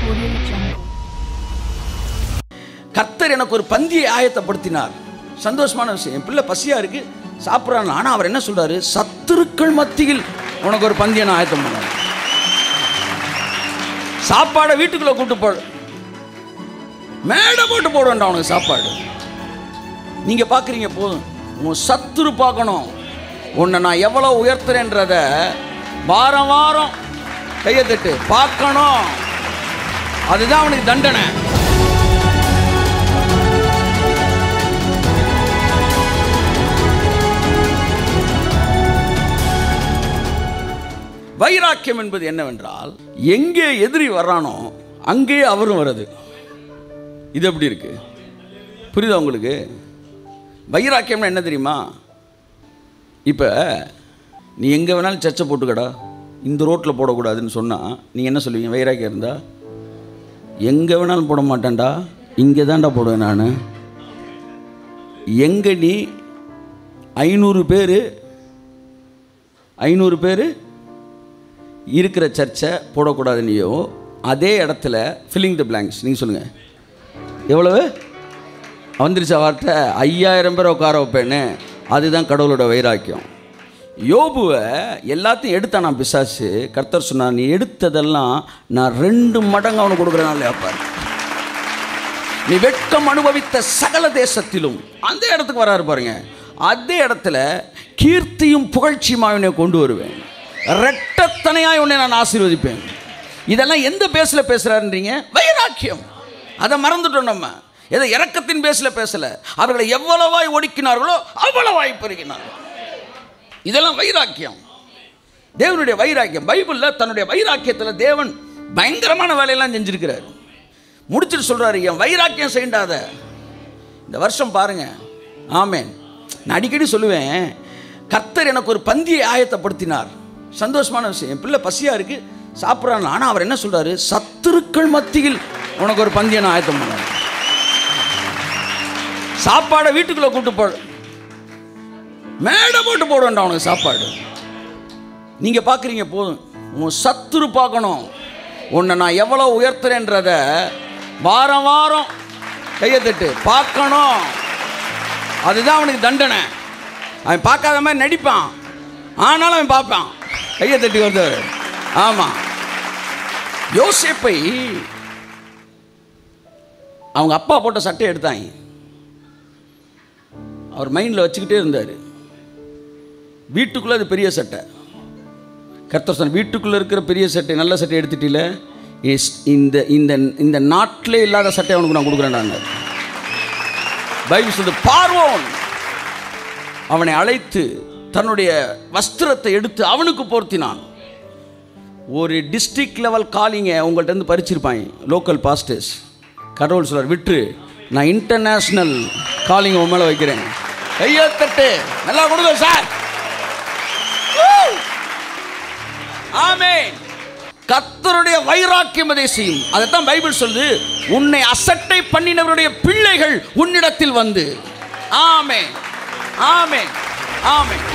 Audio Jungle. கர்த்தர் எனக்கு ஒரு பந்தியை ஆயத்தப்படுத்தினார் சந்தோஷமான விஷயம் என் பிள்ளை பசியா இருக்கு சாப்பிட்றான் ஆனால் அவர் என்ன சொல்றாரு சத்துருக்கள் மத்தியில் உனக்கு ஒரு பந்தியை நான் ஆயத்தம் பண்ணார் சாப்பாடை வீட்டுக்குள்ள கூட்டு போ மேடை போட்டு போட வேண்டாம் உனக்கு சாப்பாடு நீங்க பார்க்குறீங்க போதும் உன் சத்துரு பார்க்கணும் உன்னை நான் எவ்வளோ உயர்த்துறேன்றத வாரம் வாரம் கையை தட்டு பார்க்கணும் அதுதான் அவனுக்கு தண்டனை வைராக்கியம் என்பது என்னவென்றால் எங்கே எதிரி வர்றானோ அங்கே அவரும் வருது இது எப்படி இருக்கு புரியுதா உங்களுக்கு வைராக்கியம்னா என்ன தெரியுமா இப்போ நீ எங்கே வேணாலும் சர்ச்சை போட்டுக்கடா இந்த ரோட்டில் போடக்கூடாதுன்னு சொன்னால் நீ என்ன சொல்லுவீங்க வைராக்கியம் இருந்தா எங்கே வேணாலும் போட மாட்டேன்டா இங்கே தான்டா போடுவேன் நான் எங்கே நீ ஐநூறு பேர் ஐநூறு பேர் இருக்கிற சர்ச்சை போடக்கூடாதுன்னையோ அதே இடத்துல ஃபில்லிங் த பிளாங்க்ஸ் நீங்கள் சொல்லுங்கள் எவ்வளவு வந்துருச்சா வார்த்தை ஐயாயிரம் பேர் உட்கார வைப்பேன்னு அதுதான் கடவுளோட வைராக்கியம் யோபுவை எல்லாத்தையும் எடுத்தான் நான் பிசாசு கர்த்தர் சொன்னார் நீ எடுத்ததெல்லாம் நான் ரெண்டு மடங்கு அவனுக்கு கொடுக்குறேனால வைப்பார் நீ வெட்கம் அனுபவித்த சகல தேசத்திலும் அந்த இடத்துக்கு வராரு பாருங்க அதே இடத்துல கீர்த்தியும் புகழ்ச்சியுமா உன்னை கொண்டு வருவேன் ரெட்டத்தனையாய் உன்னை நான் ஆசீர்வதிப்பேன் இதெல்லாம் எந்த பேஸில் பேசுகிறாருன்றீங்க வைராக்கியம் அதை மறந்துட்டோம் நம்ம ஏதோ இரக்கத்தின் பேஸில் பேசலை அவர்களை எவ்வளவாய் ஒடுக்கினார்களோ அவ்வளவாய் பெருகினார் இதெல்லாம் வைராக்கியம் தேவனுடைய வைராக்கியம் பைபிளில் தன்னுடைய வைராக்கியத்தில் தேவன் பயங்கரமான வேலையெல்லாம் செஞ்சிருக்கிறார் முடிச்சுட்டு சொல்றாரு என் வைராக்கியம் செய்யாத இந்த வருஷம் பாருங்க ஆமென் நான் அடிக்கடி சொல்லுவேன் கர்த்தர் எனக்கு ஒரு பந்தியை ஆயத்தப்படுத்தினார் சந்தோஷமான விஷயம் என் பிள்ளை பசியா இருக்கு சாப்பிட்றான் ஆனால் அவர் என்ன சொல்றாரு சத்துருக்கள் மத்தியில் உனக்கு ஒரு பந்தியை நான் ஆயத்தம் பண்ணேன் சாப்பாடை வீட்டுக்குள்ள கூட்டு போ மேடை போட்டு போட வேண்டாம் உனக்கு சாப்பாடு நீங்க பார்க்குறீங்க போதும் உன் சத்துரு பார்க்கணும் உன்னை நான் எவ்வளோ உயர்த்துறேன்றத வாரம் வாரம் கையை தட்டு பார்க்கணும் அதுதான் அவனுக்கு தண்டனை அவன் பார்க்காத மாதிரி நடிப்பான் ஆனாலும் அவன் பார்ப்பான் கையை தட்டி வருது ஆமாம் யோசேப்பை அவங்க அப்பா போட்ட சட்டையை எடுத்தாங்க அவர் மைண்டில் வச்சுக்கிட்டே இருந்தார் வீட்டுக்குள்ளே அது பெரிய சட்டை கர்த்தர் சொன்ன வீட்டுக்குள்ளே இருக்கிற பெரிய சட்டை நல்ல சட்டை எடுத்துட்டில இஸ் இந்த இந்த இந்த நாட்டிலே இல்லாத சட்டை அவனுக்கு நான் கொடுக்குறேன் நான் பைபிள் சொல்லுது பார்வோன் அவனை அழைத்து தன்னுடைய வஸ்திரத்தை எடுத்து அவனுக்கு போர்த்தினான் ஒரு டிஸ்ட்ரிக்ட் லெவல் காலிங்க உங்கள்ட்ட இருந்து பறிச்சிருப்பாங்க லோக்கல் பாஸ்டர்ஸ் கடவுள் சொல்றார் விட்டு நான் இன்டர்நேஷ்னல் காலிங் உன் மேலே வைக்கிறேன் கையை தட்டு நல்லா கொடுங்க சார் ஆமென் கர்த்தருடைய வைராக்கியம் அதை செய்யும் அதைத்தான் பைபிள் சொல்லுது உன்னை அசட்டை பண்ணினவருடைய பிள்ளைகள் உன்னிடத்தில் வந்து ஆமென் ஆமென் ஆமென்